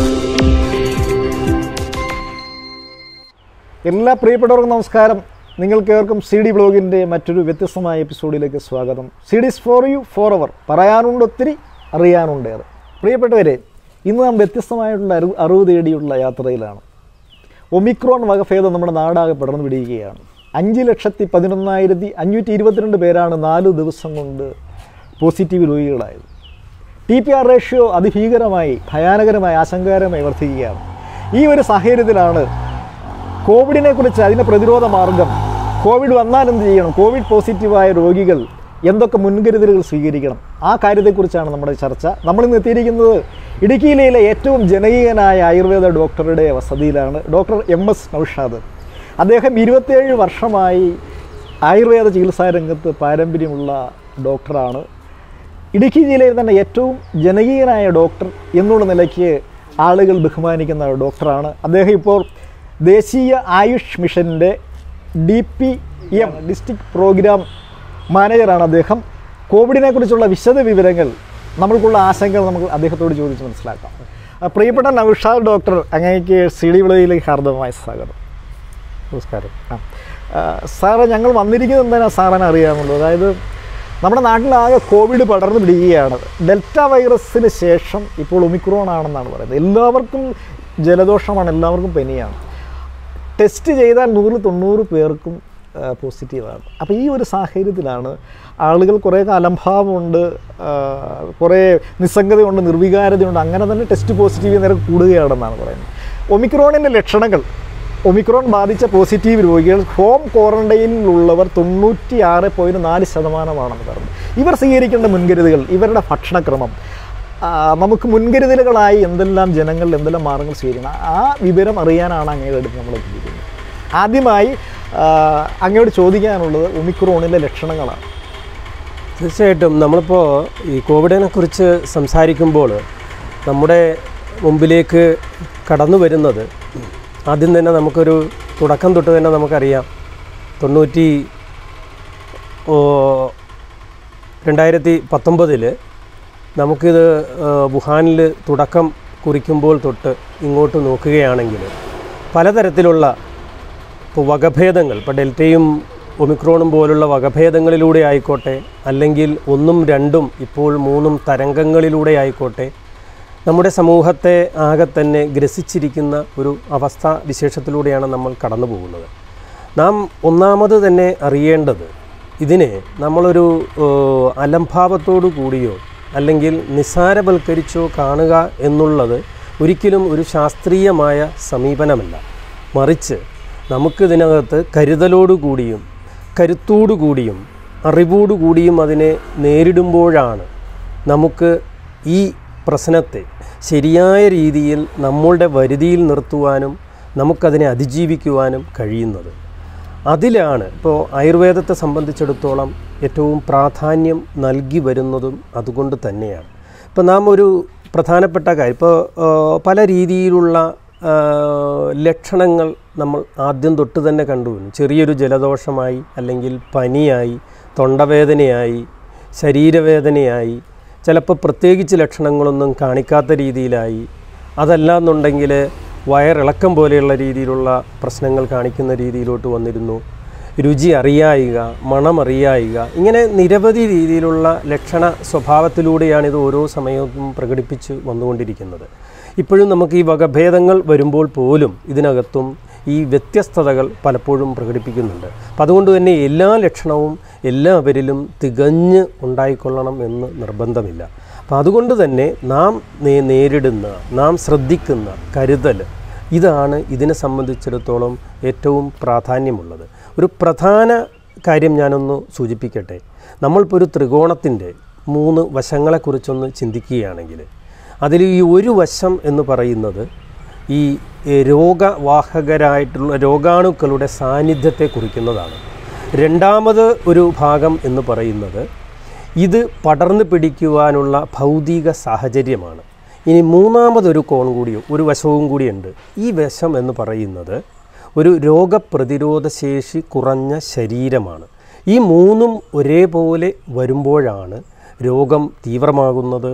എല്ലാ പ്രിയപ്പെട്ടവർക്കും നമസ്കാരം നിങ്ങൾക്കേവർക്കും സി ഡി ബ്ലോഗിൻ്റെ മറ്റൊരു വ്യത്യസ്തമായ എപ്പിസോഡിലേക്ക് സ്വാഗതം C dis for you for അവർ പറയാനുണ്ട് ഒത്തിരി അറിയാനുണ്ടേറെ പ്രിയപ്പെട്ടവരെ ഇന്ന് നാം വ്യത്യസ്തമായിട്ടുള്ള അറിവ് അറിവ് തേടിയുള്ള യാത്രയിലാണ് ഒമിക്രോൺ വകഭേദം നമ്മുടെ നാടാകെ പടർന്നു പിടിക്കുകയാണ് അഞ്ച് ലക്ഷത്തി പതിനൊന്നായിരത്തി അഞ്ഞൂറ്റി ഇരുപത്തിരണ്ട് പേരാണ് നാല് ദിവസം കൊണ്ട് പോസിറ്റീവ് രോഗികളായത് ടി പി ആർ റേഷ്യോ അതിഭീകരമായി ഭയാനകരമായി ആശങ്കകരമായി വർദ്ധിക്കുകയാണ് ഈ ഒരു സാഹചര്യത്തിലാണ് കോവിഡിനെ കുറിച്ച് അതിൻ്റെ പ്രതിരോധ മാർഗം കോവിഡ് വന്നാൽ എന്ത് ചെയ്യണം കോവിഡ് പോസിറ്റീവായ രോഗികൾ എന്തൊക്കെ മുൻകരുതലുകൾ സ്വീകരിക്കണം ആ കാര്യത്തെക്കുറിച്ചാണ് നമ്മുടെ ചർച്ച നമ്മളിന്ന് എത്തിയിരിക്കുന്നത് ഇടുക്കി ജില്ലയിലെ ഏറ്റവും ജനകീയനായ ആയുർവേദ ഡോക്ടറുടെ വസതിയിലാണ് ഡോക്ടർ എം എസ് നൌഷാദ് അദ്ദേഹം ഇരുപത്തേഴ് വർഷമായി ആയുർവേദ ചികിത്സാ രംഗത്ത് പാരമ്പര്യമുള്ള ഡോക്ടറാണ് ഇടുക്കി ജില്ലയിൽ തന്നെ ഏറ്റവും ജനകീയനായ ഡോക്ടർ എന്നുള്ള നിലയ്ക്ക് ആളുകൾ ബഹുമാനിക്കുന്ന ഡോക്ടറാണ് അദ്ദേഹം ഇപ്പോൾ ദേശീയ ആയുഷ് മിഷൻ്റെ D P M district programme മാനേജറാണ് അദ്ദേഹം കോവിഡിനെ കുറിച്ചുള്ള വിശദ വിവരങ്ങൾ നമ്മൾക്കുള്ള ആശങ്കകൾ നമുക്ക് അദ്ദേഹത്തോട് ചോദിച്ച് മനസ്സിലാക്കാം ആ, പ്രിയപ്പെട്ട നൗഷാദ് ഡോക്ടർ അങ്ങേക്ക് സി ഡി വിളയിലേക്ക് ഹാർദവമായ സ്വാഗതം നമസ്കാരം ആ ആ, സാറേ ഞങ്ങൾ വന്നിരിക്കുന്നത് എന്താണ് സാറിന് അറിയാമുള്ളൂ അതായത് നമ്മുടെ നാട്ടിലാകെ കോവിഡ് പടർന്നു പിടിക്കുകയാണ് ഡെൽറ്റ വൈറസിന് ശേഷം ഇപ്പോൾ ഒമിക്രോൺ ആണെന്നാണ് പറയുന്നത് എല്ലാവർക്കും ജലദോഷമാണ് എല്ലാവർക്കും പനിയാണ് ടെസ്റ്റ് ചെയ്താൽ നൂറിൽ തൊണ്ണൂറ് പേർക്കും ആ, പോസിറ്റീവാണ് അപ്പോൾ ഈ ഒരു സാഹചര്യത്തിലാണ് ആളുകൾ കുറേ അലംഭാവമുണ്ട് ആ, കുറേ നിസ്സംഗതയുണ്ട് നിർവികാരതയുണ്ട് അങ്ങനെ തന്നെ ടെസ്റ്റ് പോസിറ്റീവ് നിരക്ക് കൂടുകയാണെന്നാണ് പറയുന്നത് ഒമിക്രോണിൻ്റെ ലക്ഷണങ്ങൾ ഒമിക്രോൺ ബാധിച്ച പോസിറ്റീവ് രോഗികൾ ഹോം ക്വാറന്റൈനിലുള്ളവർ തൊണ്ണൂറ്റി ആറ് പോയിൻറ്റ് നാല് ശതമാനമാണെന്ന് പറഞ്ഞു ഇവർ സ്വീകരിക്കേണ്ട മുൻകരുതലുകൾ ഇവരുടെ ഭക്ഷണക്രമം ആ, നമുക്ക് മുൻകരുതലുകളായി എന്തെല്ലാം ജനങ്ങൾ എന്തെല്ലാം മാർഗങ്ങൾ സ്വീകരിക്കണം ആ വിവരം അറിയാനാണ് അങ്ങയുടെ അടുത്ത് നമ്മൾ എത്തിയിരിക്കുന്നത് ആദ്യമായി ആ, അങ്ങയോട് ചോദിക്കാനുള്ളത് ഒമിക്രോണിലെ ലക്ഷണങ്ങളാണ് തീർച്ചയായിട്ടും നമ്മളിപ്പോൾ ഈ കോവിഡിനെ കുറിച്ച് സംസാരിക്കുമ്പോൾ നമ്മുടെ മുമ്പിലേക്ക് കടന്നു വരുന്നത് ആദ്യം തന്നെ നമുക്കൊരു തുടക്കം തൊട്ട് തന്നെ നമുക്കറിയാം തൊണ്ണൂറ്റി ഓ, രണ്ടായിരത്തി പത്തൊമ്പതിൽ നമുക്കിത് ആ, വുഹാനിൽ തുടക്കം കുറിക്കുമ്പോൾ തൊട്ട് ഇങ്ങോട്ട് നോക്കുകയാണെങ്കിൽ പലതരത്തിലുള്ള ഇപ്പോൾ വകഭേദങ്ങൾ ഇപ്പോൾ ഡെൽറ്റയും ഒമിക്രോണും പോലുള്ള വകഭേദങ്ങളിലൂടെ ആയിക്കോട്ടെ അല്ലെങ്കിൽ ഒന്നും രണ്ടും ഇപ്പോൾ മൂന്നും തരംഗങ്ങളിലൂടെ ആയിക്കോട്ടെ നമ്മുടെ സമൂഹത്തെ ആകെ തന്നെ ഗ്രസിച്ചിരിക്കുന്ന ഒരു അവസ്ഥ വിശേഷത്തിലൂടെയാണ് നമ്മൾ കടന്നു പോകുന്നത് നാം ഒന്നാമത് തന്നെ അറിയേണ്ടത് ഇതിനെ നമ്മളൊരു ഏഹ്, അലംഭാവത്തോടു കൂടിയോ അല്ലെങ്കിൽ നിസ്സാരവൽക്കരിച്ചോ കാണുക എന്നുള്ളത് ഒരിക്കലും ഒരു ശാസ്ത്രീയമായ സമീപനമല്ല മറിച്ച് നമുക്കിതിനകത്ത് കരുതലോടുകൂടിയും കരുത്തോടുകൂടിയും അറിവോടുകൂടിയും അതിനെ നേരിടുമ്പോഴാണ് നമുക്ക് ഈ പ്രശ്നത്തെ ശരിയായ രീതിയിൽ നമ്മളുടെ വരുതിയിൽ നിർത്തുവാനും നമുക്കതിനെ അതിജീവിക്കുവാനും കഴിയുന്നത് അതിലാണ് ഇപ്പോൾ ആയുർവേദത്തെ സംബന്ധിച്ചിടത്തോളം ഏറ്റവും പ്രാധാന്യം നൽകി വരുന്നതും അതുകൊണ്ട് തന്നെയാണ് ഇപ്പോൾ നാം ഒരു പ്രധാനപ്പെട്ട കാര്യം ഇപ്പോൾ ആ, പല രീതിയിലുള്ള ആ, ലക്ഷണങ്ങൾ നമ്മൾ ആദ്യം തൊട്ട് തന്നെ കണ്ടുവരുന്നു ചെറിയൊരു ജലദോഷമായി അല്ലെങ്കിൽ പനിയായി തൊണ്ടവേദനയായി ശരീരവേദനയായി ചിലപ്പോൾ പ്രത്യേകിച്ച് ലക്ഷണങ്ങളൊന്നും കാണിക്കാത്ത രീതിയിലായി അതല്ലാന്നുണ്ടെങ്കിൽ വയറിളക്കം പോലെയുള്ള രീതിയിലുള്ള പ്രശ്നങ്ങൾ കാണിക്കുന്ന രീതിയിലോട്ട് വന്നിരുന്നു രുചി അറിയായിക മണം അറിയായിക ഇങ്ങനെ നിരവധി രീതിയിലുള്ള ലക്ഷണ സ്വഭാവത്തിലൂടെയാണ് ഇത് ഓരോ സമയത്തും പ്രകടിപ്പിച്ച് വന്നുകൊണ്ടിരിക്കുന്നത് ഇപ്പോഴും നമുക്ക് ഈ വകഭേദങ്ങൾ വരുമ്പോൾ പോലും ഇതിനകത്തും ഈ വ്യത്യസ്തതകൾ പലപ്പോഴും പ്രകടിപ്പിക്കുന്നുണ്ട് അപ്പം അതുകൊണ്ട് തന്നെ എല്ലാ ലക്ഷണവും എല്ലാവരിലും തികഞ്ഞ് ഉണ്ടായിക്കൊള്ളണം എന്ന് നിർബന്ധമില്ല അപ്പം അതുകൊണ്ട് തന്നെ നാം നേ- നേരിടുന്ന നാം ശ്രദ്ധിക്കുന്ന കരുതൽ ഇതാണ് ഇതിനെ സംബന്ധിച്ചിടത്തോളം ഏറ്റവും പ്രാധാന്യമുള്ളത് ഒരു പ്രധാന കാര്യം ഞാനൊന്ന് സൂചിപ്പിക്കട്ടെ നമ്മളിപ്പോൾ ഒരു ത്രികോണത്തിൻ്റെ മൂന്ന് വശങ്ങളെക്കുറിച്ചൊന്ന് ചിന്തിക്കുകയാണെങ്കിൽ അതിൽ ഈ ഒരു വശം എന്ന് പറയുന്നത് ഈ എ, രോഗവാഹകരായിട്ടുള്ള രോഗാണുക്കളുടെ സാന്നിധ്യത്തെ കുറിക്കുന്നതാണ് രണ്ടാമത് ഒരു ഭാഗം എന്ന് പറയുന്നത് ഇത് പടർന്നു പിടിക്കുവാനുള്ള ഭൗതിക സാഹചര്യമാണ് ഇനി മൂന്നാമതൊരു കോൺ കൂടിയോ ഒരു വശവും കൂടിയുണ്ട് ഈ വശം എന്ന് പറയുന്നത് ഒരു രോഗപ്രതിരോധ ശേഷി കുറഞ്ഞ ശരീരമാണ് ഈ മൂന്നും ഒരേപോലെ വരുമ്പോഴാണ് രോഗം തീവ്രമാകുന്നത്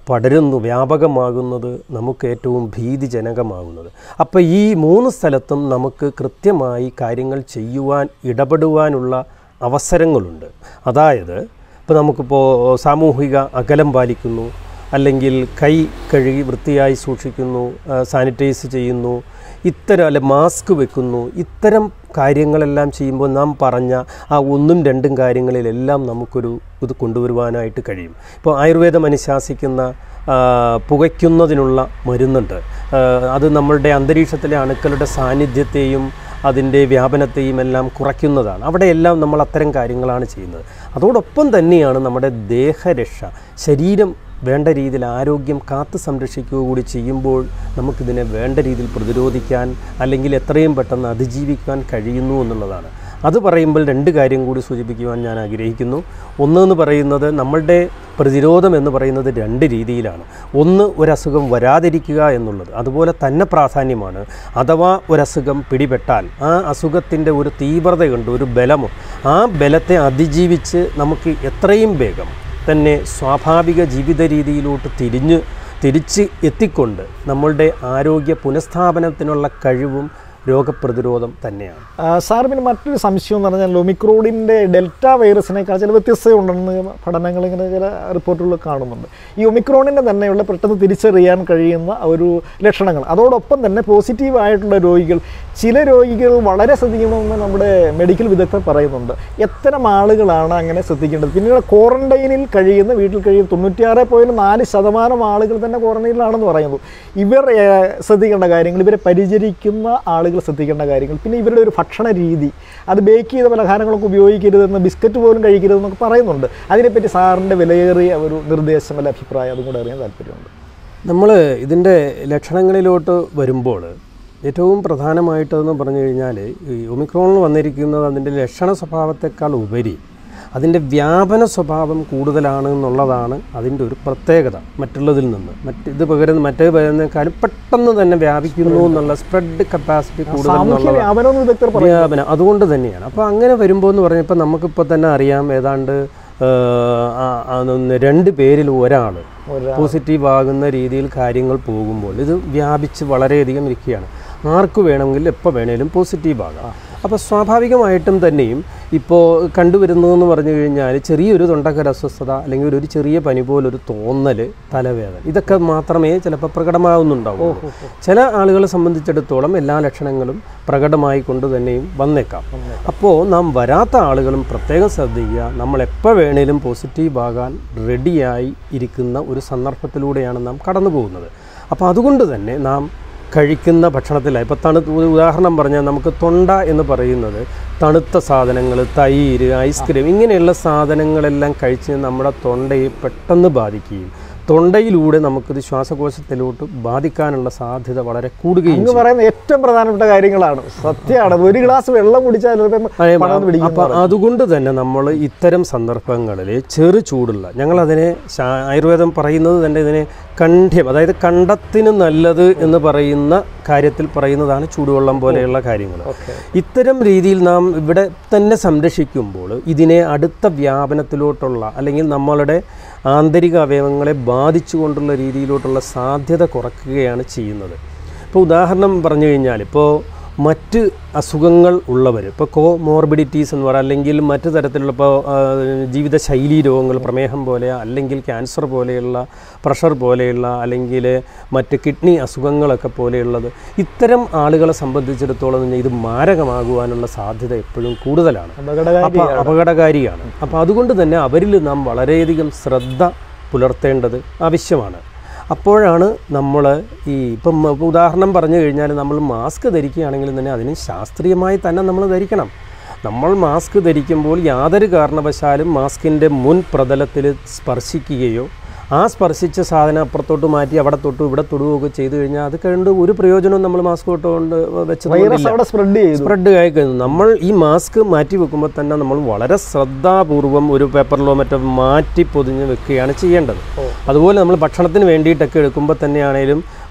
പടരുന്നു വ്യാപകമാകുന്നത് നമുക്ക് ഏറ്റവും ഭീതിജനകമാകുന്നത് അപ്പോൾ ഈ മൂന്ന് സ്ഥലത്തും നമുക്ക് കൃത്യമായി കാര്യങ്ങൾ ചെയ്യുവാൻ ഇടപെടുവാനുള്ള അവസരങ്ങളുണ്ട് അതായത് ഇപ്പോൾ നമുക്കിപ്പോൾ സാമൂഹിക അകലം പാലിക്കുന്നു അല്ലെങ്കിൽ കൈ കഴുകി വൃത്തിയായി സൂക്ഷിക്കുന്നു ആ, സാനിറ്റൈസ് ചെയ്യുന്നു ഇത്തരം അല്ലെ മാസ്ക് വെക്കുന്നു ഇത്തരം കാര്യങ്ങളെല്ലാം ചെയ്യുമ്പോൾ നാം പറഞ്ഞ ആ ഒന്നും രണ്ടും കാര്യങ്ങളിലെല്ലാം നമുക്കൊരു ഇത് കൊണ്ടുവരുവാനായിട്ട് കഴിയും ഇപ്പോൾ ആയുർവേദം അനുശാസിക്കുന്ന ആ, പുകയ്ക്കുന്നതിനുള്ള മരുന്നുണ്ട് ആ, അത് നമ്മളുടെ അന്തരീക്ഷത്തിലെ അണുക്കളുടെ സാന്നിധ്യത്തെയും അതിൻ്റെ വ്യാപനത്തെയും എല്ലാം കുറയ്ക്കുന്നതാണ് അവിടെയെല്ലാം നമ്മൾ അത്തരം കാര്യങ്ങളാണ് ചെയ്യുന്നത് അതോടൊപ്പം തന്നെയാണ് നമ്മുടെ ദേഹരക്ഷ ശരീരം വേണ്ട രീതിയിൽ ആരോഗ്യം കാത്തു സംരക്ഷിക്കുക കൂടി ചെയ്യുമ്പോൾ നമുക്കിതിനെ വേണ്ട രീതിയിൽ പ്രതിരോധിക്കാൻ അല്ലെങ്കിൽ എത്രയും പെട്ടെന്ന് അതിജീവിക്കാൻ കഴിയുന്നു എന്നുള്ളതാണ് അത് പറയുമ്പോൾ രണ്ട് കാര്യം കൂടി സൂചിപ്പിക്കുവാൻ ഞാൻ ആഗ്രഹിക്കുന്നു ഒന്നെന്ന് പറയുന്നത് നമ്മളുടെ പ്രതിരോധം എന്ന് പറയുന്നത് രണ്ട് രീതിയിലാണ് ഒന്ന് ഒരസുഖം വരാതിരിക്കുക എന്നുള്ളത് അതുപോലെ തന്നെ പ്രാധാന്യമാണ് അഥവാ ഒരസുഖം പിടിപെട്ടാൽ ആ അസുഖത്തിൻ്റെ ഒരു തീവ്രതയുണ്ട് ഒരു ബലമോ ആ ബലത്തെ അതിജീവിച്ച് നമുക്ക് എത്രയും വേഗം തന്നെ സ്വാഭാവിക ജീവിത രീതിയിലോട്ട് തിരിഞ്ഞ് തിരിച്ച് എത്തിക്കൊണ്ട് നമ്മളുടെ ആരോഗ്യ പുനഃസ്ഥാപനത്തിനുള്ള കഴിവും രോഗപ്രതിരോധം തന്നെയാണ് ആ, സാർ പിന്നെ മറ്റൊരു സംശയം എന്ന് പറഞ്ഞാൽ ഒമിക്രോണിൻ്റെ ഡെൽറ്റ വൈറസിനേക്കാൾ ചില വ്യത്യസ്തതയുണ്ടെന്ന് പഠനങ്ങൾ ഇങ്ങനെ ചില റിപ്പോർട്ടുകൾ കാണുന്നുണ്ട് ഈ ഒമിക്രോണിൻ്റെ തന്നെയുള്ള പെട്ടെന്ന് തിരിച്ചറിയാൻ കഴിയുന്ന ഒരു ലക്ഷണങ്ങൾ അതോടൊപ്പം തന്നെ പോസിറ്റീവ് ആയിട്ടുള്ള രോഗികൾ ചില രോഗികൾ വളരെ ശ്രദ്ധിക്കണമെന്ന് നമ്മുടെ മെഡിക്കൽ വിദഗ്ധർ പറയുന്നുണ്ട് എത്തരം ആളുകളാണ് അങ്ങനെ ശ്രദ്ധിക്കേണ്ടത് പിന്നീട് ക്വാറന്റൈനിൽ കഴിയുന്ന വീട്ടിൽ കഴിയുന്ന തൊണ്ണൂറ്റിയാറ് പോയിൻറ്റ് നാല് ശതമാനം ആളുകൾ തന്നെ ക്വാറന്റൈനിലാണെന്ന് പറയുന്നു ഇവർ ഏഹ്, ശ്രദ്ധിക്കേണ്ട കാര്യങ്ങൾ ഇവരെ പരിചരിക്കുന്ന ആളുകൾ ശ്രദ്ധിക്കേണ്ട കാര്യങ്ങൾ പിന്നെ ഇവരുടെ ഒരു ഭക്ഷണ രീതി അത് ബേക്ക് ചെയ്ത പലഹാരങ്ങളൊക്കെ ഉപയോഗിക്കരുതെന്ന് ബിസ്ക്കറ്റ് പോലും കഴിക്കരുതെന്നൊക്കെ പറയുന്നുണ്ട് അതിനെപ്പറ്റി സാറിൻ്റെ വിലയേറിയ ഒരു നിർദ്ദേശം അല്ല അഭിപ്രായം അതും കൂടെ അറിയാൻ താല്പര്യമുണ്ട് നമ്മൾ ഇതിൻ്റെ ലക്ഷണങ്ങളിലോട്ട് വരുമ്പോൾ ഏറ്റവും പ്രധാനമായിട്ടെന്ന് പറഞ്ഞു കഴിഞ്ഞാൽ ഈ ഒമിക്രോണിൽ വന്നിരിക്കുന്നത് അതിൻ്റെ ലക്ഷണ സ്വഭാവത്തെക്കാൾ ഉപരി അതിൻ്റെ വ്യാപന സ്വഭാവം കൂടുതലാണ് എന്നുള്ളതാണ് അതിൻ്റെ ഒരു പ്രത്യേകത മറ്റുള്ളതിൽ നിന്ന് മറ്റ് ഇത് പകരം മറ്റേ പകരുന്നേക്കാളും പെട്ടെന്ന് തന്നെ വ്യാപിക്കുന്നു എന്നുള്ള സ്പ്രെഡ് കപ്പാസിറ്റി കൂടുതൽ സാമൂഹ്യ എന്നുള്ളതാണ് വ്യാപനം എന്ന് വിദഗ്ധർ പറയും വ്യാപനം അതുകൊണ്ട് തന്നെയാണ് അപ്പോൾ അങ്ങനെ വരുമ്പോൾ എന്ന് പറഞ്ഞപ്പോൾ നമുക്കിപ്പോൾ തന്നെ അറിയാം ഏതാണ്ട് ആ, ആ, ആ, ഒന്ന് രണ്ട് പേരിൽ ഒരാൾ ഒരാൾ. പോസിറ്റീവ് ആകുന്ന രീതിയിൽ കാര്യങ്ങൾ പോകുമ്പോൾ ഇത് വ്യാപിച്ച് വളരെയധികം ഇരിക്കുകയാണ് ആർക്ക് വേണമെങ്കിലും എപ്പോൾ വേണേലും പോസിറ്റീവ് ആകാം അപ്പോൾ സ്വാഭാവികമായിട്ടും തന്നെയും ഇപ്പോൾ കണ്ടുവരുന്നതെന്ന് പറഞ്ഞു കഴിഞ്ഞാൽ ചെറിയൊരു തൊണ്ടക്കര അസ്വസ്ഥത അല്ലെങ്കിൽ ഒരു ചെറിയ പനി പോലൊരു തോന്നൽ തലവേദന ഇതൊക്കെ മാത്രമേ ചിലപ്പോൾ പ്രകടമാകുന്നുണ്ടാവുള്ളൂ ചില ആളുകളെ സംബന്ധിച്ചിടത്തോളം എല്ലാ ലക്ഷണങ്ങളും പ്രകടമായി കൊണ്ട് തന്നെയും വന്നേക്കാം അപ്പോൾ നാം വരാത്ത ആളുകളും പ്രത്യേകം ശ്രദ്ധിക്കുക നമ്മൾ എപ്പോൾ വേണേലും പോസിറ്റീവ് ആകാൻ റെഡിയായി ഇരിക്കുന്ന ഒരു സന്ദർഭത്തിലൂടെയാണ് നാം കടന്നു പോകുന്നത് അപ്പോൾ അതുകൊണ്ട് തന്നെ നാം കഴിക്കുന്ന ഭക്ഷണത്തിൽ ഇപ്പോൾ തണുത്ത ഒരു ഉദാഹരണം പറഞ്ഞാൽ നമുക്ക് തൊണ്ട എന്ന് പറയുന്നത് തണുത്ത സാധനങ്ങൾ തൈര് ഐസ്ക്രീം ഇങ്ങനെയുള്ള സാധനങ്ങളെല്ലാം കഴിച്ച് നമ്മുടെ തൊണ്ടയെ പെട്ടെന്ന് ബാധിക്കുകയും തൊണ്ടയിലൂടെ നമുക്കിത് ശ്വാസകോശത്തിലോട്ട് ബാധിക്കാനുള്ള സാധ്യത വളരെ കൂടുകയും എന്ന് പറയുന്ന ഏറ്റവും പ്രധാനപ്പെട്ട കാര്യങ്ങളാണ് സത്യമാണ് ഒരു ഗ്ലാസ് വെള്ളം കുടിച്ചാൽ ചിലപ്പം അതെ, പടർന്ന് പിടിക്കും അപ്പോൾ അതുകൊണ്ട് തന്നെ നമ്മൾ ഇത്തരം സന്ദർഭങ്ങളിൽ ചെറു ചൂടുള്ള ഞങ്ങളതിനെ ശാ- ആയുർവേദം പറയുന്നത് തന്നെ ഇതിനെ കണ്ഠ്യം അതായത് കണ്ടത്തിന് നല്ലത് എന്ന് പറയുന്ന കാര്യത്തിൽ പറയുന്നതാണ് ചൂടുവെള്ളം പോലെയുള്ള കാര്യങ്ങൾ ഓക്കെ ഇത്തരം രീതിയിൽ നാം ഇവിടെ തന്നെ സംരക്ഷിക്കുമ്പോൾ ഇതിനെ അടുത്ത വ്യാപനത്തിലോട്ടുള്ള അല്ലെങ്കിൽ നമ്മളുടെ ആന്തരിക അവയവങ്ങളെ ബാധിച്ചുകൊണ്ടുള്ള രീതിയിലോട്ടുള്ള സാധ്യത കുറയ്ക്കുകയാണ് ചെയ്യുന്നത് ഇപ്പോൾ ഉദാഹരണം പറഞ്ഞു കഴിഞ്ഞാൽ ഇപ്പോൾ മറ്റ് അസുഖങ്ങൾ ഉള്ളവർ ഇപ്പോൾ കോ മോർബിഡിറ്റീസ് എന്ന് പറയുക അല്ലെങ്കിൽ മറ്റു തരത്തിലുള്ള ഇപ്പോൾ ആ, ജീവിതശൈലീ രോഗങ്ങൾ പ്രമേഹം പോലെ അല്ലെങ്കിൽ ക്യാൻസർ പോലെയുള്ള പ്രഷർ പോലെയുള്ള അല്ലെങ്കിൽ മറ്റ് കിഡ്നി അസുഖങ്ങളൊക്കെ പോലെയുള്ളത് ഇത്തരം ആളുകളെ സംബന്ധിച്ചിടത്തോളം തന്നെ ഇത് മാരകമാകുവാനുള്ള സാധ്യത എപ്പോഴും കൂടുതലാണ് അപകടകാരി അപ്പോൾ അപകടകാരിയാണ് അപ്പോൾ അതുകൊണ്ട് തന്നെ അവരിൽ നാം വളരെയധികം ശ്രദ്ധ പുലർത്തേണ്ടത് ആവശ്യമാണ് അപ്പോഴാണ് നമ്മൾ ഈ ഇപ്പം ഇപ്പം ഉദാഹരണം പറഞ്ഞു കഴിഞ്ഞാൽ നമ്മൾ മാസ്ക് ധരിക്കുകയാണെങ്കിൽ തന്നെ അതിന് ശാസ്ത്രീയമായി തന്നെ നമ്മൾ ധരിക്കണം നമ്മൾ മാസ്ക് ധരിക്കുമ്പോൾ യാതൊരു കാരണവശാലും മാസ്കിൻ്റെ മുൻ പ്രതലത്തിൽ സ്പർശിക്കുകയോ ആ സ്പർശിച്ച സാധനം അപ്പുറത്തോട്ട് മാറ്റി അവിടെ തൊട്ടു ഇവിടെ തൊടുകയൊക്കെ ചെയ്തു കഴിഞ്ഞാൽ അത് കണ്ട് ഒരു പ്രയോജനവും നമ്മൾ മാസ്ക് തൊട്ടുകൊണ്ട് വെച്ചത് വൈറസ് അവിടെ സ്പ്രെഡ് ചെയ്തു സ്പ്രെഡ് ആയി കഴിഞ്ഞു നമ്മൾ ഈ മാസ്ക് മാറ്റി വെക്കുമ്പോൾ തന്നെ നമ്മൾ വളരെ ശ്രദ്ധാപൂർവം ഒരു പേപ്പറിലോ മറ്റോ മാറ്റി പൊതിഞ്ഞ് വെക്കുകയാണ് ചെയ്യേണ്ടത് ഓ. അതുപോലെ നമ്മൾ ഭക്ഷണത്തിന് വേണ്ടിയിട്ടൊക്കെ എടുക്കുമ്പോൾ തന്നെയാണേലും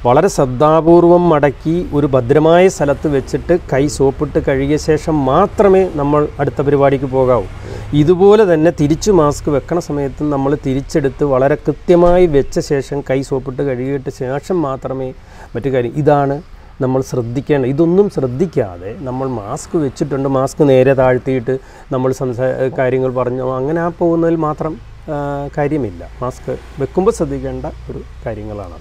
വളരെ ശ്രദ്ധാപൂർവം മടക്കി ഒരു ഭദ്രമായ സ്ഥലത്ത് വെച്ചിട്ട് കൈ സോപ്പിട്ട് കഴുകിയ ശേഷം മാത്രമേ നമ്മൾ അടുത്ത പരിപാടിക്ക് പോകാവൂ ഇതുപോലെ തന്നെ തിരിച്ചു മാസ്ക് വെക്കണ സമയത്ത് നമ്മൾ തിരിച്ചെടുത്ത് വളരെ കൃത്യമായി വെച്ച ശേഷം കൈ സോപ്പിട്ട് കഴുകിയിട്ട് ശേഷം മാത്രമേ മറ്റു കാര്യം ഇതാണ് നമ്മൾ ശ്രദ്ധിക്കേണ്ട ഇതൊന്നും ശ്രദ്ധിക്കാതെ നമ്മൾ മാസ്ക് വെച്ചിട്ടുണ്ട് മാസ്ക് നേരെ താഴ്ത്തിയിട്ട് നമ്മൾ സംസാ കാര്യങ്ങൾ പറഞ്ഞു അങ്ങനെ ആ പോകുന്നതിൽ മാത്രം ആ, കാര്യമില്ല മാസ്ക് വെക്കുമ്പോൾ ശ്രദ്ധിക്കേണ്ട ഒരു കാര്യങ്ങളാണ്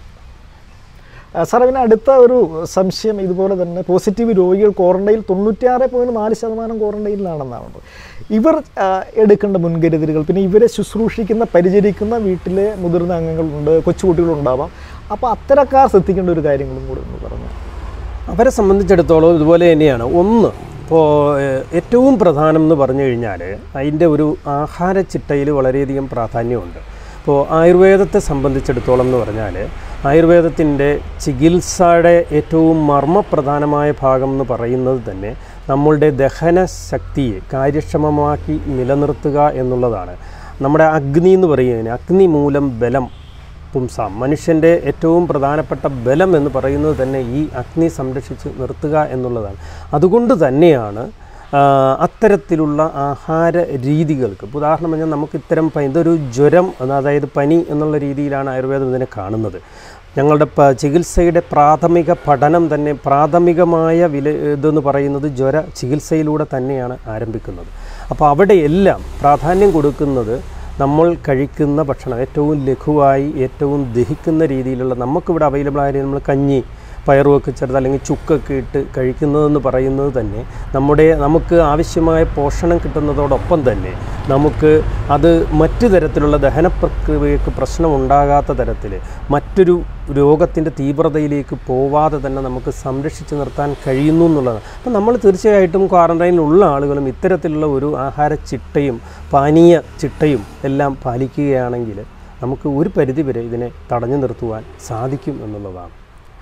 ആ, സാർ പിന്നെ അടുത്ത ഒരു സംശയം ഇതുപോലെ തന്നെ പോസിറ്റീവ് രോഗികൾ ക്വാറന്റൈനിൽ തൊണ്ണൂറ്റിയാറ് പോയിന്റ് നാല് ശതമാനം ക്വാറന്റൈനിലാണെന്നാണ് ഇവർ ആ, എടുക്കേണ്ട മുൻകരുതലുകൾ പിന്നെ ഇവരെ ശുശ്രൂഷിക്കുന്ന പരിചരിക്കുന്ന വീട്ടിലെ മുതിർന്ന അംഗങ്ങളുണ്ട് കൊച്ചുകുട്ടികളുണ്ടാവാം അപ്പോൾ അത്തരക്കാർ ശ്രദ്ധിക്കേണ്ട ഒരു കാര്യങ്ങളും കൂടെ ഒന്ന് പറഞ്ഞു അവരെ സംബന്ധിച്ചിടത്തോളം ഇതുപോലെ തന്നെയാണ് ഒന്ന് ഇപ്പോൾ ഏഹ്, ഏറ്റവും പ്രധാനം എന്ന് പറഞ്ഞു കഴിഞ്ഞാൽ അതിൻ്റെ ഒരു ആഹാര ചിട്ടയിൽ വളരെയധികം പ്രാധാന്യമുണ്ട് ഇപ്പോൾ ആയുർവേദത്തെ സംബന്ധിച്ചിടത്തോളം എന്ന് പറഞ്ഞാൽ ആയുർവേദത്തിൻ്റെ ചികിത്സയുടെ ഏറ്റവും മർമ്മപ്രധാനമായ ഭാഗം എന്ന് പറയുന്നത് തന്നെ നമ്മളുടെ ദഹന ശക്തിയെ കാര്യക്ഷമമാക്കി നിലനിർത്തുക എന്നുള്ളതാണ് നമ്മുടെ അഗ്നി എന്ന് പറയുന്നതിന് അഗ്നി മൂലം ബലം പുംസാം മനുഷ്യൻ്റെ ഏറ്റവും പ്രധാനപ്പെട്ട ബലം എന്ന് പറയുന്നത് തന്നെ ഈ അഗ്നി സംരക്ഷിച്ച് നിർത്തുക എന്നുള്ളതാണ് അതുകൊണ്ട് തന്നെയാണ് ആ, അത്തരത്തിലുള്ള ആഹാര രീതികൾക്ക് ഇപ്പോൾ ഉദാഹരണം പറഞ്ഞാൽ നമുക്ക് ഇത്തരം പ- ഇതൊരു ജ്വരം അതായത് പനി എന്നുള്ള രീതിയിലാണ് ആയുർവേദം ഇതിനെ കാണുന്നത് ഞങ്ങളുടെ പ ചികിത്സയുടെ പ്രാഥമിക പഠനം തന്നെ പ്രാഥമികമായ വില ഇതെന്ന് പറയുന്നത് ജ്വര ചികിത്സയിലൂടെ തന്നെയാണ് ആരംഭിക്കുന്നത് അപ്പോൾ അവിടെയെല്ലാം പ്രാധാന്യം കൊടുക്കുന്നത് നമ്മൾ കഴിക്കുന്ന ഭക്ഷണം ഏറ്റവും ലഘുവായി ഏറ്റവും ദഹിക്കുന്ന രീതിയിലുള്ള നമുക്കിവിടെ അവൈലബിൾ ആയ നമ്മൾ കഞ്ഞി പയറുമൊക്കെ ചേർത്ത് അല്ലെങ്കിൽ ചുക്കൊക്കെ ഇട്ട് കഴിക്കുന്നതെന്ന് പറയുന്നത് തന്നെ നമ്മുടെ നമുക്ക് ആവശ്യമായ പോഷണം കിട്ടുന്നതോടൊപ്പം തന്നെ നമുക്ക് അത് മറ്റു തരത്തിലുള്ള ദഹന പ്രക്രിയക്ക് പ്രശ്നമുണ്ടാകാത്ത തരത്തിൽ മറ്റൊരു രോഗത്തിൻ്റെ തീവ്രതയിലേക്ക് പോവാതെ തന്നെ നമുക്ക് സംരക്ഷിച്ച് നിർത്താൻ കഴിയുന്നു എന്നുള്ളതാണ് അപ്പം നമ്മൾ തീർച്ചയായിട്ടും ക്വാറന്റൈനിലുള്ള ആളുകളും ഇത്തരത്തിലുള്ള ഒരു ആഹാര ചിട്ടയും പാനീയ ചിട്ടയും എല്ലാം പാലിക്കുകയാണെങ്കിൽ നമുക്ക് ഒരു പരിധിവരെ ഇതിനെ തടഞ്ഞു നിർത്തുവാൻ സാധിക്കും എന്നുള്ളതാണ്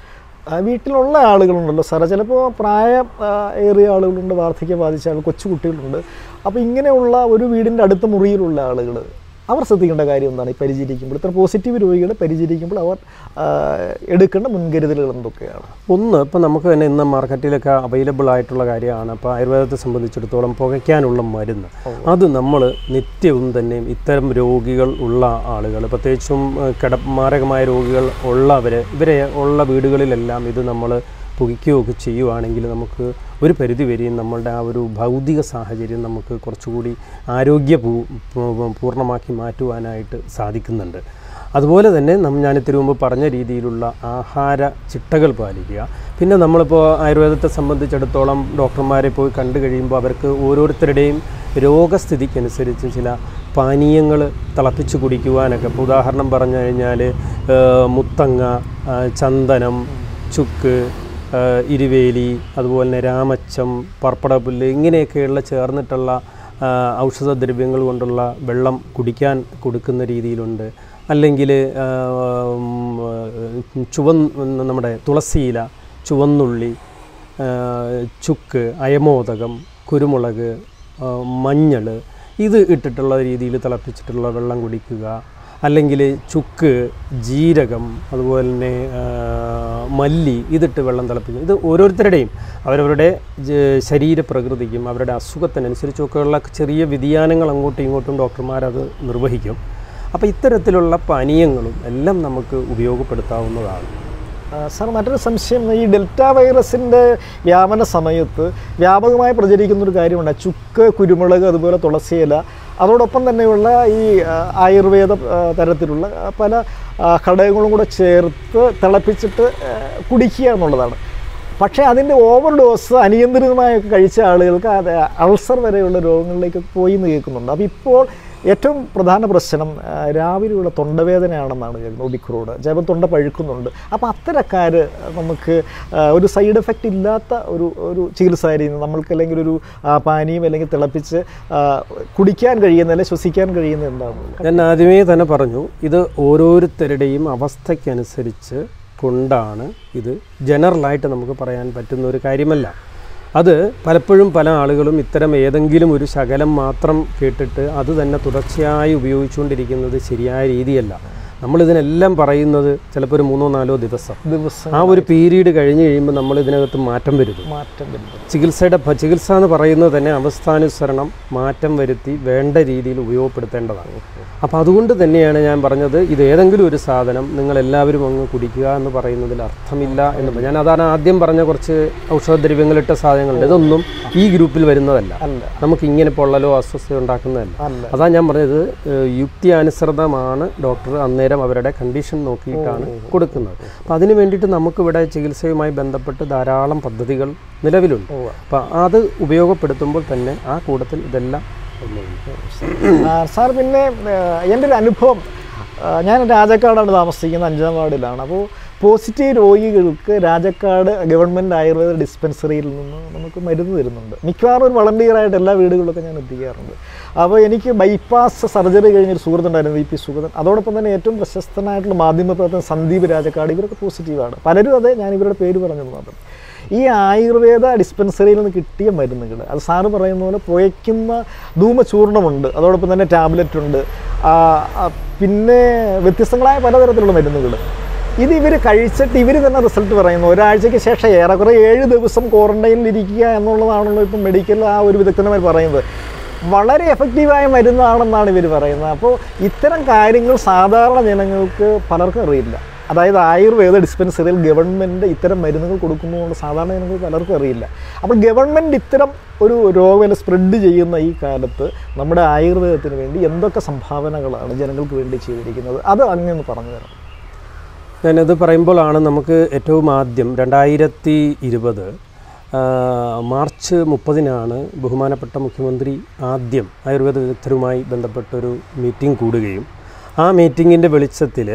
ആ, വീട്ടിലുള്ള ആളുകളുണ്ടല്ലോ സാറേ ചിലപ്പോൾ പ്രായം ആ, ഏറിയ ആളുകളുണ്ട് വാർദ്ധക്യം ബാധിച്ച ആൾ കൊച്ചു കുട്ടികളുണ്ട് അപ്പോൾ ഇങ്ങനെയുള്ള ഒരു വീടിൻ്റെ അടുത്ത മുറിയിലുള്ള ആളുകൾ അവർ ശ്രദ്ധിക്കേണ്ട കാര്യം എന്താണ് ഈ പരിചരിക്കുമ്പോൾ ഇത്ര പോസിറ്റീവ് രോഗികളെ പരിചരിക്കുമ്പോൾ അവർ ആ, എടുക്കേണ്ട മുൻകരുതലുകൾ എന്തൊക്കെയാണ് ഒന്ന് ഇപ്പം നമുക്ക് തന്നെ ഇന്ന് മാർക്കറ്റിലൊക്കെ അവൈലബിൾ ആയിട്ടുള്ള കാര്യമാണ് അപ്പോൾ ആയുർവേദത്തെ സംബന്ധിച്ചിടത്തോളം പുകയ്ക്കാനുള്ള മരുന്ന് അത് നമ്മൾ നിത്യവും തന്നെ ഇത്തരം രോഗികൾ ഉള്ള ആളുകൾ പ്രത്യേകിച്ചും ഏഹ്, കിട മാരകമായ രോഗികൾ ഉള്ളവർ ഇവരെ ഉള്ള വീടുകളിലെല്ലാം ഇത് നമ്മൾ പുകയ്ക്കുകയൊക്കെ ചെയ്യുവാണെങ്കിൽ നമുക്ക് ഒരു പരിധി വരെയും നമ്മളുടെ ആ ഒരു ഭൗതിക സാഹചര്യം നമുക്ക് കുറച്ചുകൂടി ആരോഗ്യ പൂ- പൂ- പൂർണ്ണമാക്കി മാറ്റുവാനായിട്ട് സാധിക്കുന്നുണ്ട് അതുപോലെ തന്നെ നം ഞാനിത്തിരി മുമ്പ് പറഞ്ഞ രീതിയിലുള്ള ആഹാര ചിട്ടകൾ പാലിക്കുക പിന്നെ നമ്മളിപ്പോൾ ആയുർവേദത്തെ സംബന്ധിച്ചിടത്തോളം ഡോക്ടർമാരെ പോയി കണ്ടു കഴിയുമ്പോൾ അവർക്ക് ഓരോരുത്തരുടെയും രോഗസ്ഥിതിക്കനുസരിച്ച് ചില പാനീയങ്ങൾ തിളപ്പിച്ച് കുടിക്കുവാനൊക്കെ ഇപ്പോൾ ഉദാഹരണം പറഞ്ഞു കഴിഞ്ഞാൽ മുത്തങ്ങ ആ, ചന്ദനം ചുക്ക് ആ, ഇരുവേലി അതുപോലെ തന്നെ രാമച്ചം പർപ്പടപ്പുല്ല് ഇങ്ങനെയൊക്കെയുള്ള ചേർന്നിട്ടുള്ള ആ, ഔഷധദ്രവ്യങ്ങൾ കൊണ്ടുള്ള വെള്ളം കുടിക്കാൻ കൊടുക്കുന്ന രീതിയിലുണ്ട് അല്ലെങ്കിൽ ചുവന്ന് നമ്മുടെ തുളസിയില ചുവന്നുള്ളി ആ, ചുക്ക് അയമോദകം കുരുമുളക് മഞ്ഞൾ ഇത് ഇട്ടിട്ടുള്ള രീതിയിൽ തിളപ്പിച്ചിട്ടുള്ള വെള്ളം കുടിക്കുക അല്ലെങ്കിൽ ചുക്ക് ജീരകം അതുപോലെ തന്നെ ആ, മല്ലി ഇതിട്ട് വെള്ളം തിളപ്പിക്കുക ഇത് ഓരോരുത്തരുടെയും അവരവരുടെ ജ- ശരീരപ്രകൃതിക്കും അവരുടെ അസുഖത്തിനനുസരിച്ചൊക്കെയുള്ള ചെറിയ വ്യതിയാനങ്ങൾ അങ്ങോട്ടും ഇങ്ങോട്ടും ഡോക്ടർമാരത് നിർവഹിക്കും അപ്പോൾ ഇത്തരത്തിലുള്ള പാനീയങ്ങളും എല്ലാം നമുക്ക് ഉപയോഗപ്പെടുത്താവുന്നതാണ് ആ, സാർ മറ്റൊരു സംശയം ഈ ഡെൽറ്റ വൈറസിൻ്റെ വ്യാപന സമയത്ത് വ്യാപകമായി പ്രചരിക്കുന്ന ഒരു കാര്യമുണ്ട് ചുക്ക് കുരുമുളക് അതുപോലെ തുളസിയില അതോടൊപ്പം തന്നെയുള്ള ഈ ആ, ആയുർവേദ ആ, തരത്തിലുള്ള ആ, പല ആ, ഘടകങ്ങളും കൂടെ ചേർത്ത് തിളപ്പിച്ചിട്ട് ആ, കുടിക്കുക എന്നുള്ളതാണ് പക്ഷേ അതിൻ്റെ ഓവർ ഡോസ് അനിയന്ത്രിതമായൊക്കെ കഴിച്ച ആളുകൾക്ക് അത് അൾസർ വരെയുള്ള രോഗങ്ങളിലേക്ക് പോയി എന്ന് കേൾക്കുന്നുണ്ട് അപ്പോൾ ഇപ്പോൾ ഏറ്റവും പ്രധാന പ്രശ്നം ആ, രാവിലെയുള്ള തൊണ്ടവേദനയാണെന്നാണ് കേൾക്കുന്നത് ഒബിക്രോഡ് ചിലപ്പോൾ തൊണ്ട പഴുക്കുന്നുണ്ട് അപ്പോൾ അത്തരക്കാർ നമുക്ക് ആ, ഒരു സൈഡ് എഫക്റ്റ് ഇല്ലാത്ത ഒരു ഒരു ചികിത്സാ രീതി നമ്മൾക്ക് അല്ലെങ്കിൽ ഒരു ആ, പാനീയം അല്ലെങ്കിൽ തിളപ്പിച്ച് ആ, കുടിക്കാൻ കഴിയുന്ന അല്ലെങ്കിൽ ശ്വസിക്കാൻ കഴിയുന്ന എന്താണെന്നുള്ളത് ഞാൻ ആദ്യമേ തന്നെ പറഞ്ഞു ഇത് ഓരോരുത്തരുടെയും അവസ്ഥയ്ക്കനുസരിച്ച് കൊണ്ടാണ് ഇത് ജനറലായിട്ട് നമുക്ക് പറയാൻ പറ്റുന്ന ഒരു കാര്യമല്ല അത് പലപ്പോഴും പല ആളുകളും ഇത്തരം ഏതെങ്കിലും ഒരു ശകലം മാത്രം കേട്ടിട്ട് അത് തന്നെ തുടർച്ചയായി ഉപയോഗിച്ചുകൊണ്ടിരിക്കുന്നത് ശരിയായ രീതിയല്ല നമ്മളിതിനെല്ലാം പറയുന്നത് ചിലപ്പോൾ ഒരു മൂന്നോ നാലോ ദിവസം ദിവസം ആ ഒരു പീരീഡ് കഴിഞ്ഞ് കഴിയുമ്പോൾ നമ്മൾ ഇതിനകത്ത് മാറ്റം വരുന്നു മാറ്റം വരുന്നത് ചികിത്സയുടെ ഭ- ചികിത്സ എന്ന് പറയുന്നത് തന്നെ അവസ്ഥാനുസരണം മാറ്റം വരുത്തി വേണ്ട രീതിയിൽ ഉപയോഗപ്പെടുത്തേണ്ടതാണ് അപ്പോൾ അതുകൊണ്ട് തന്നെയാണ് ഞാൻ പറഞ്ഞത് ഇത് ഏതെങ്കിലും ഒരു സാധനം നിങ്ങൾ എല്ലാവരും അങ്ങ് കുടിക്കുക എന്ന് പറയുന്നതിൽ അർത്ഥമില്ല എന്ന് പറ- ഞാൻ അതാണ് ആദ്യം പറഞ്ഞ കുറച്ച് ഔഷധദ്രവ്യങ്ങളിട്ട സാധനങ്ങളുണ്ട് ഇതൊന്നും ഈ ഗ്രൂപ്പിൽ വരുന്നതല്ല അല്ല നമുക്ക് ഇങ്ങനെ പൊള്ളലോ അസ്വസ്ഥയോ ഉണ്ടാക്കുന്നതല്ല അല്ല അതാ ഞാൻ പറഞ്ഞത് ഏഹ്, യുക്തിയാനുസൃതമാണ് ഡോക്ടർ അന്നേരം അവരുടെ കണ്ടീഷൻ നോക്കിയിട്ടാണ് കൊടുക്കുന്നത് അപ്പം അതിന് വേണ്ടിയിട്ട് നമുക്കിവിടെ ചികിത്സയുമായി ബന്ധപ്പെട്ട് ധാരാളം പദ്ധതികൾ നിലവിലുണ്ട് ഉവ്വ. അപ്പം അത് ഉപയോഗപ്പെടുത്തുമ്പോൾ തന്നെ ആ കൂട്ടത്തിൽ ഇതെല്ലാം ഒന്നുണ്ട്. ആ, സാർ പിന്നെ ആ, എൻ്റെ ഒരു അനുഭവം ആ, ഞാൻ രാജക്കാടാണ് താമസിക്കുന്നത് അഞ്ചാം വാർഡിലാണ് അപ്പോൾ പോസിറ്റീവ് രോഗികൾക്ക് രാജക്കാട് ഗവൺമെൻറ് ആയുർവേദ ഡിസ്പെൻസറിയിൽ നിന്ന് നമുക്ക് മരുന്ന് തരുന്നുണ്ട് മിക്കവാറും ഒരു വളണ്ടിയറായിട്ട് എല്ലാ വീടുകളിലൊക്കെ ഞാൻ എത്തിക്കാറുണ്ട് അപ്പോൾ എനിക്ക് ബൈപ്പാസ് സർജറി കഴിഞ്ഞൊരു സുഹൃത്തുണ്ടായിരുന്നു വി പി സുഗതൻ അതോടൊപ്പം തന്നെ ഏറ്റവും പ്രശസ്തനായിട്ടുള്ള മാധ്യമപ്രവർത്തകൻ സന്ദീപ് രാജക്കാട് ഇവരൊക്കെ പോസിറ്റീവാണ് പലരും അതെ ഞാൻ ഇവരുടെ പേര് പറഞ്ഞത് മാത്രം ഈ ആയുർവേദ ഡിസ്പെൻസറിയിൽ നിന്ന് കിട്ടിയ മരുന്നുകൾ അത് സാറ് പറയുന്ന പോലെ പുകയ്ക്കുന്ന ധൂമചൂർണമുണ്ട് അതോടൊപ്പം തന്നെ ടാബ്ലറ്റ് ഉണ്ട് ആ, ആ, പിന്നെ വ്യത്യസ്തങ്ങളായ പലതരത്തിലുള്ള മരുന്നുകൾ ഇത് ഇവർ കഴിച്ചിട്ട് ഇവർ തന്നെ റിസൾട്ട് പറയുന്നു ഒരാഴ്ചയ്ക്ക് ശേഷം ഏറെക്കുറെ ഏഴ് ദിവസം ക്വാറന്റൈനിൽ ഇരിക്കുക എന്നുള്ളതാണല്ലോ ഇപ്പം മെഡിക്കൽ ആ ഒരു വിദഗ്ധന്മാർ പറയുന്നത് വളരെ എഫക്റ്റീവായ മരുന്നാണെന്നാണ് ഇവർ പറയുന്നത് അപ്പോൾ ഇത്തരം കാര്യങ്ങൾ സാധാരണ ജനങ്ങൾക്ക് പലർക്കും അറിയില്ല അതായത് ആയുർവേദ ഡിസ്പെൻസറിയിൽ ഗവൺമെൻറ് ഇത്തരം മരുന്നുകൾ കൊടുക്കുന്നതുകൊണ്ട് സാധാരണ ജനങ്ങൾക്ക് പലർക്കും അറിയില്ല അപ്പോൾ ഗവൺമെൻറ് ഇത്തരം ഒരു രോഗവില സ്പ്രെഡ് ചെയ്യുന്ന ഈ കാലത്ത് നമ്മുടെ ആയുർവേദത്തിന് വേണ്ടി എന്തൊക്കെ സംഭാവനകളാണ് ജനങ്ങൾക്ക് വേണ്ടി ചെയ്തിരിക്കുന്നത് അത് അങ്ങനെ പറഞ്ഞു തരാം ഞാനത് പറയുമ്പോഴാണ് നമുക്ക് ഏറ്റവും ആദ്യം രണ്ടായിരത്തി ഇരുപത് മാർച്ച് മുപ്പതിനാണ് ബഹുമാനപ്പെട്ട മുഖ്യമന്ത്രി ആദ്യം ആയുർവേദ വിദഗ്ധരുമായി ബന്ധപ്പെട്ടൊരു മീറ്റിംഗ് കൂടുകയും ആ മീറ്റിങ്ങിൻ്റെ വെളിച്ചത്തിൽ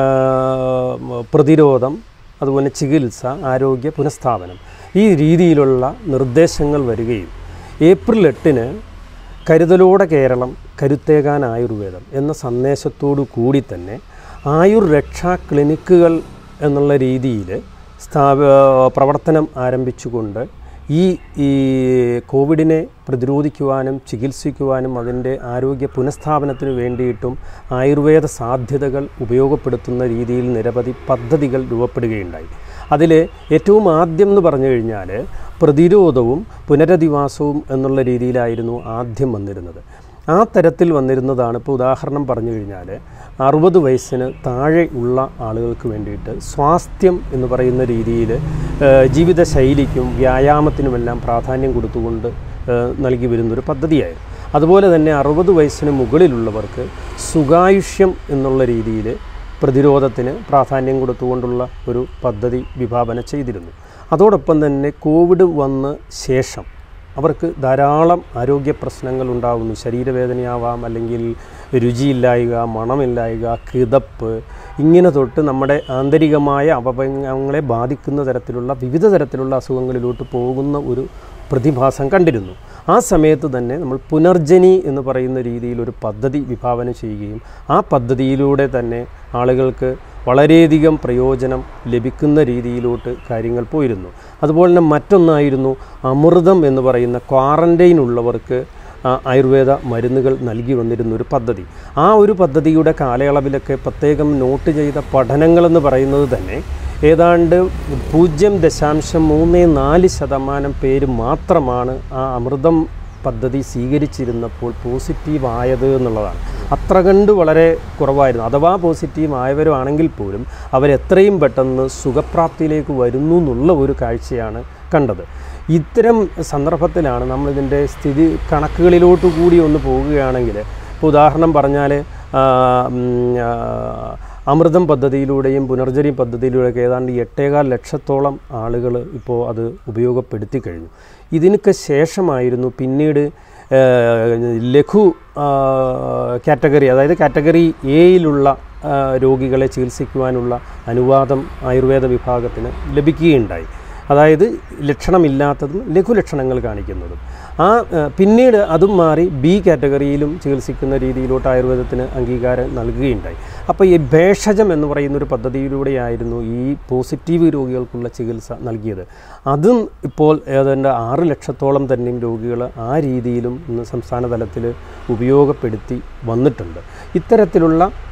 പ്രതിരോധം അതുപോലെ ചികിത്സ ആരോഗ്യ പുനഃസ്ഥാപനം ഈ രീതിയിലുള്ള നിർദ്ദേശങ്ങൾ വരികയും ഏപ്രിൽ എട്ടിന് കരുതലോടെ കേരളം കരുത്തേകാൻ ആയുർവേദം എന്ന സന്ദേശത്തോടു കൂടി തന്നെ ആയുർ രക്ഷാ ക്ലിനിക്കുകൾ എന്നുള്ള രീതിയിൽ സ്ഥാപ പ്രവർത്തനം ആരംഭിച്ചുകൊണ്ട് ഈ ഈ കോവിഡിനെ പ്രതിരോധിക്കുവാനും ചികിത്സിക്കുവാനും അതിൻ്റെ ആരോഗ്യ പുനഃസ്ഥാപനത്തിന് വേണ്ടിയിട്ടും ആയുർവേദ സാധ്യതകൾ ഉപയോഗപ്പെടുത്തുന്ന രീതിയിൽ നിരവധി പദ്ധതികൾ രൂപപ്പെടുകയുണ്ടായി അതിൽ ഏറ്റവും ആദ്യം എന്ന് പറഞ്ഞു കഴിഞ്ഞാൽ പ്രതിരോധവും പുനരധിവാസവും എന്നുള്ള രീതിയിലായിരുന്നു ആദ്യം വന്നിരുന്നത് ആ തരത്തിൽ വന്നിരുന്നതാണ് ഇപ്പോൾ ഉദാഹരണം പറഞ്ഞു കഴിഞ്ഞാൽ അറുപത് വയസ്സിന് താഴെ ഉള്ള ആളുകൾക്ക് വേണ്ടിയിട്ട് സ്വാസ്ഥ്യം എന്ന് പറയുന്ന രീതിയിൽ ജീവിതശൈലിക്കും വ്യായാമത്തിനുമെല്ലാം പ്രാധാന്യം കൊടുത്തുകൊണ്ട് ഏഹ്, നൽകി വരുന്നൊരു പദ്ധതിയായിരുന്നു അതുപോലെ തന്നെ അറുപത് വയസ്സിന് മുകളിലുള്ളവർക്ക് സുഖായുഷ്യം എന്നുള്ള രീതിയിൽ പ്രതിരോധത്തിന് പ്രാധാന്യം കൊടുത്തുകൊണ്ടുള്ള ഒരു പദ്ധതി വിഭാവന ചെയ്തിരുന്നു അതോടൊപ്പം തന്നെ കോവിഡ് വന്ന ശേഷം അവർക്ക് ധാരാളം ആരോഗ്യ പ്രശ്നങ്ങൾ ഉണ്ടാകുന്നു ശരീരവേദനയാവാം അല്ലെങ്കിൽ രുചിയില്ലായ്ക മണമില്ലായ്ക കിതപ്പ് ഇങ്ങനെ തൊട്ട് നമ്മുടെ ആന്തരികമായ അവയവങ്ങളെ ബാധിക്കുന്ന തരത്തിലുള്ള വിവിധ തരത്തിലുള്ള അസുഖങ്ങളിലോട്ട് പോകുന്ന ഒരു പ്രതിഭാസം കണ്ടിരുന്നു ആ സമയത്ത് തന്നെ നമ്മൾ പുനർജനി എന്ന് പറയുന്ന രീതിയിൽ ഒരു പദ്ധതി വിഭാവന ചെയ്യുകയും ആ പദ്ധതിയിലൂടെ തന്നെ ആളുകൾക്ക് വളരെയധികം പ്രയോജനം ലഭിക്കുന്ന രീതിയിലോട്ട് കാര്യങ്ങൾ പോയിരുന്നു അതുപോലെ തന്നെ മറ്റൊന്നായിരുന്നു അമൃതം എന്ന് പറയുന്ന ക്വാറൻറ്റൈൻ ഉള്ളവർക്ക് ആ, ആയുർവേദ മരുന്നുകൾ നൽകി വന്നിരുന്ന ഒരു പദ്ധതി ആ ഒരു പദ്ധതിയുടെ കാലയളവിലൊക്കെ പ്രത്യേകം നോട്ട് ചെയ്ത പഠനങ്ങളെന്ന് പറയുന്നത് തന്നെ ഏതാണ്ട് പൂജ്യം ദശാംശം മൂന്ന് നാല് ശതമാനം പേര് മാത്രമാണ് ആ അമൃതം പദ്ധതി സ്വീകരിച്ചിരുന്നപ്പോൾ പോസിറ്റീവ് ആയത് എന്നുള്ളതാണ് അത്ര കണ്ട് വളരെ കുറവായിരുന്നു അഥവാ പോസിറ്റീവ് ആയവരുമാണെങ്കിൽ പോലും അവരെത്രയും പെട്ടെന്ന് സുഖപ്രാപ്തിയിലേക്ക് വരുന്നു എന്നുള്ള ഒരു കാഴ്ചയാണ് കണ്ടത് ഇത്തരം സന്ദർഭത്തിലാണ് നമ്മളിതിൻ്റെ സ്ഥിതി കണക്കുകളിലോട്ട് കൂടി ഒന്ന് പോവുകയാണെങ്കിൽ ഇപ്പോൾ ഉദാഹരണം പറഞ്ഞാൽ ആ, ഉം, ആ, അമൃതം പദ്ധതിയിലൂടെയും പുനർജനി പദ്ധതിയിലൂടെയൊക്കെ ഏതാണ്ട് എട്ടേകാൽ ലക്ഷത്തോളം ആളുകൾ ഇപ്പോൾ അത് ഉപയോഗപ്പെടുത്തി കഴിഞ്ഞു ഇതിനൊക്കെ ശേഷമായിരുന്നു പിന്നീട് ആ, ലഘു ആ, കാറ്റഗറി അതായത് കാറ്റഗറി എയിലുള്ള ആ, രോഗികളെ ചികിത്സിക്കുവാനുള്ള അനുവാദം ആയുർവേദ വിഭാഗത്തിന് ലഭിക്കുകയുണ്ടായി അതായത് ലക്ഷണമില്ലാത്തതും ലഘുലക്ഷണങ്ങൾ കാണിക്കുന്നതും ആ ആ, പിന്നീട് അതും മാറി ബി കാറ്റഗറിയിലും ചികിത്സിക്കുന്ന രീതിയിലോട്ട് ആയുർവേദത്തിന് അംഗീകാരം നൽകുകയുണ്ടായി അപ്പോൾ ഈ ഭേഷജം എന്ന് പറയുന്ന ഒരു പദ്ധതിയിലൂടെയായിരുന്നു ഈ പോസിറ്റീവ് രോഗികൾക്കുള്ള ചികിത്സ നൽകിയത് അതും ഇപ്പോൾ ഏതാണ്ട് ആറ് ലക്ഷത്തോളം തന്നെയും രോഗികൾ ആ രീതിയിലും ഇന്ന് സംസ്ഥാന തലത്തിൽ ഉപയോഗപ്പെടുത്തി വന്നിട്ടുണ്ട് ഇത്തരത്തിലുള്ള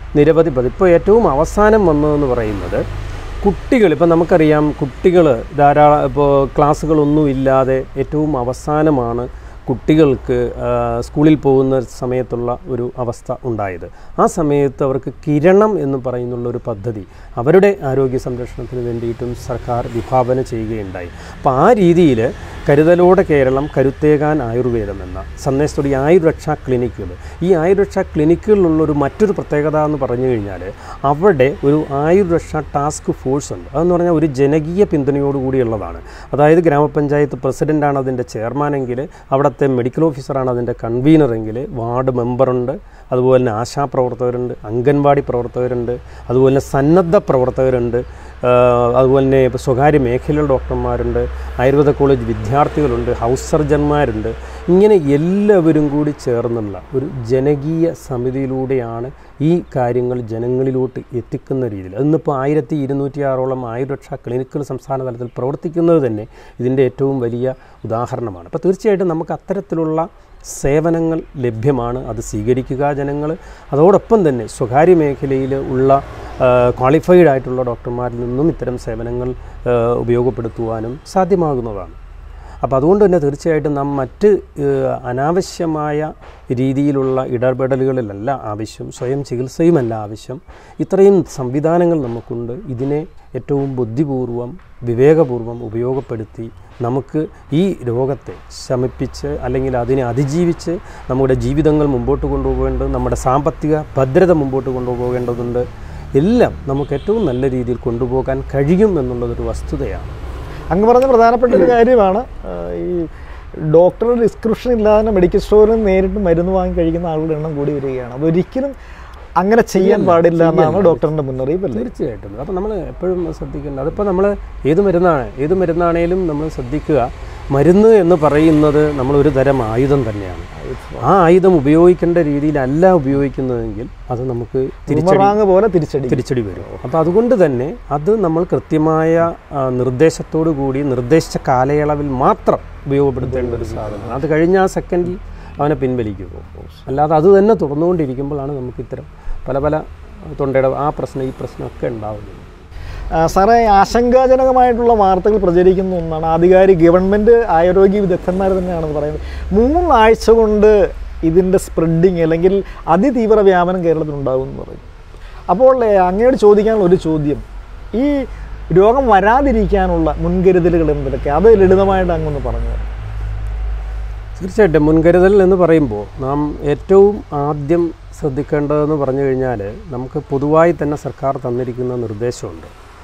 നിരവധി പദ്ധതി ഇപ്പോൾ ഏറ്റവും അവസാനം വന്നതെന്ന് പറയുന്നത് കുട്ടികൾ ഇപ്പം നമുക്കറിയാം കുട്ടികൾ ധാരാളം ഇപ്പോൾ ക്ലാസ്സുകളൊന്നും ഇല്ലാതെ ഏറ്റവും അവസാനമാണ് കുട്ടികൾക്ക് ആ, സ്കൂളിൽ പോകുന്ന സമയത്തുള്ള ഒരു അവസ്ഥ ഉണ്ടായത് ആ സമയത്ത് അവർക്ക് കിരണം എന്ന് പറയുന്നുള്ള ഒരു പദ്ധതി അവരുടെ ആരോഗ്യ സംരക്ഷണത്തിന് വേണ്ടിയിട്ടും സർക്കാർ വിഭാവന ചെയ്യുകയുണ്ടായി അപ്പോൾ ആ രീതിയിൽ കരുതലോടെ കേരളം കരുത്തേകാൻ ആയുർവേദം എന്ന സന്ദേശത്തോടെ ഈ ആയുർരക്ഷാ ക്ലിനിക്കുകൾ ഈ ആയുർരക്ഷാ ക്ലിനിക്കുകളിലുള്ള ഒരു മറ്റൊരു പ്രത്യേകത എന്ന് പറഞ്ഞു കഴിഞ്ഞാൽ അവിടെ ഒരു ആയുർരക്ഷാ ടാസ്ക് ഫോഴ്സ് ഉണ്ട് അതെന്ന് പറഞ്ഞാൽ ഒരു ജനകീയ പിന്തുണയോടുകൂടിയുള്ളതാണ് അതായത് ഗ്രാമപഞ്ചായത്ത് പ്രസിഡൻ്റാണ് അതിൻ്റെ ചെയർമാനെങ്കിൽ അവിടുത്തെ മെഡിക്കൽ ഓഫീസറാണ് അതിൻ്റെ കൺവീനറെങ്കിൽ വാർഡ് മെമ്പറുണ്ട് അതുപോലെ തന്നെ ആശാപ്രവർത്തകരുണ്ട് അംഗൻവാടി പ്രവർത്തകരുണ്ട് അതുപോലെ തന്നെ സന്നദ്ധ പ്രവർത്തകരുണ്ട് ആ, അതുപോലെ തന്നെ ഇപ്പോൾ സ്വകാര്യ മേഖലയിലുള്ള ഡോക്ടർമാരുണ്ട് ആയുർവേദ കോളേജ് വിദ്യാർത്ഥികളുണ്ട് ഹൗസ് സർജന്മാരുണ്ട് ഇങ്ങനെ എല്ലാവരും കൂടി ചേർന്നുള്ള ഒരു ജനകീയ സമിതിയിലൂടെയാണ് ഈ കാര്യങ്ങൾ ജനങ്ങളിലോട്ട് എത്തിക്കുന്ന രീതിയിൽ അതിന്നിപ്പോൾ ആയിരത്തി ഇരുന്നൂറ്റി ആറോളം ആയുർരക്ഷാ ക്ലിനിക്കുകൾ സംസ്ഥാന തലത്തിൽ പ്രവർത്തിക്കുന്നത് തന്നെ ഇതിൻ്റെ ഏറ്റവും വലിയ ഉദാഹരണമാണ് അപ്പോൾ തീർച്ചയായിട്ടും നമുക്ക് അത്തരത്തിലുള്ള സേവനങ്ങൾ ലഭ്യമാണ് അത് സ്വീകരിക്കുക ജനങ്ങൾ അതോടൊപ്പം തന്നെ സ്വകാര്യ മേഖലയിൽ ഉള്ള ക്വാളിഫൈഡ് ആയിട്ടുള്ള ഡോക്ടർമാരിൽ നിന്നും ഇത്തരം സേവനങ്ങൾ ആ, ഉപയോഗപ്പെടുത്തുവാനും സാധ്യമാകുന്നതാണ് അപ്പോൾ അതുകൊണ്ട് തന്നെ തീർച്ചയായിട്ടും നാം മറ്റ് ഏഹ്, അനാവശ്യമായ രീതിയിലുള്ള ഇടപെടലുകളിലല്ല ആവശ്യം സ്വയം ചികിത്സയുമല്ല ആവശ്യം ഇത്രയും സംവിധാനങ്ങൾ നമുക്കുണ്ട് ഇതിനെ ഏറ്റവും ബുദ്ധിപൂർവം വിവേകപൂർവം ഉപയോഗപ്പെടുത്തി നമുക്ക് ഈ രോഗത്തെ ശമിപ്പിച്ച് അല്ലെങ്കിൽ അതിനെ അതിജീവിച്ച് നമ്മുടെ ജീവിതങ്ങൾ മുമ്പോട്ട് കൊണ്ടുപോകേണ്ടത് നമ്മുടെ സാമ്പത്തിക ഭദ്രത മുമ്പോട്ട് കൊണ്ടുപോകേണ്ടതുണ്ട് എല്ലാം നമുക്ക് ഏറ്റവും നല്ല രീതിയിൽ കൊണ്ടുപോകാൻ കഴിയും എന്നുള്ളതൊരു വസ്തുതയാണ് അങ്ങ് പറഞ്ഞ പ്രധാനപ്പെട്ട ഒരു കാര്യമാണ് ആ, ഈ ഡോക്ടറുടെ ഡിസ്ക്രിപ്ഷൻ ഇല്ലാതെ തന്നെ മെഡിക്കൽ സ്റ്റോറിൽ നിന്ന് നേരിട്ട് മരുന്ന് വാങ്ങി കഴിക്കുന്ന ആളുടെ എണ്ണം കൂടി വരികയാണ് അതൊരിക്കലും അങ്ങനെ ചെയ്യാൻ പാടില്ല എന്നാണ് ഡോക്ടറിന്റെ മുന്നറിയിപ്പ് അല്ലേ തീർച്ചയായിട്ടും അപ്പോൾ നമ്മൾ എപ്പോഴും ശ്രദ്ധിക്കേണ്ടത് അതിപ്പോൾ നമ്മൾ ഏത് മരുന്നാണ് ഏത് മരുന്നാണേലും നമ്മൾ ശ്രദ്ധിക്കുക മരുന്ന് എന്ന് പറയുന്നത് നമ്മളൊരു തരം ആയുധം തന്നെയാണ് ആ ആയുധം ഉപയോഗിക്കേണ്ട രീതിയിലല്ല ഉപയോഗിക്കുന്നതെങ്കിൽ അത് നമുക്ക് തിരിച്ചടി ബൂമറാങ് പോലെ തിരിച്ചടി തിരിച്ചടി വരും അപ്പോൾ അതുകൊണ്ട് തന്നെ അത് നമ്മൾ കൃത്യമായ ആ, നിർദ്ദേശത്തോടു കൂടി നിർദ്ദേശിച്ച കാലയളവിൽ മാത്രം ഉപയോഗപ്പെടുത്തേണ്ട ഒരു സാധനമാണ് അത് കഴിഞ്ഞ ആ സെക്കൻഡിൽ അവനെ പിൻവലിക്കും അല്ലാതെ അത് തന്നെ തുടർന്നുകൊണ്ടിരിക്കുമ്പോഴാണ് നമുക്ക് ഇത്തരം പല പല തൊണ്ടയുടെ ആ പ്രശ്നം ഈ പ്രശ്നമൊക്കെ ഉണ്ടാവുന്നത് ആ, സാറേ ആശങ്കാജനകമായിട്ടുള്ള വാർത്തകൾ പ്രചരിക്കുന്ന ഒന്നാണ് ആധികാരിക ഗവൺമെൻറ് ആരോഗ്യ വിദഗ്ധന്മാർ തന്നെയാണെന്ന് പറയുന്നത് മൂന്നാഴ്ച കൊണ്ട് ഇതിൻ്റെ സ്പ്രെഡിങ് അല്ലെങ്കിൽ അതിതീവ്ര വ്യാപനം കേരളത്തിൽ ഉണ്ടാകുമെന്ന് പറയും അപ്പോൾ ഏ, അങ്ങയോട് ചോദിക്കാനുള്ള ഒരു ചോദ്യം ഈ രോഗം വരാതിരിക്കാനുള്ള മുൻകരുതലുകൾ എന്തൊക്കെ അത് ലളിതമായിട്ട് അങ്ങൊന്ന് പറഞ്ഞു തരാം. തീർച്ചയായിട്ടും മുൻകരുതൽ എന്ന് പറയുമ്പോൾ നാം ഏറ്റവും ആദ്യം ശ്രദ്ധിക്കേണ്ടതെന്ന് പറഞ്ഞു കഴിഞ്ഞാൽ നമുക്ക് പൊതുവായി തന്നെ സർക്കാർ തന്നിരിക്കുന്ന നിർദ്ദേശമുണ്ട്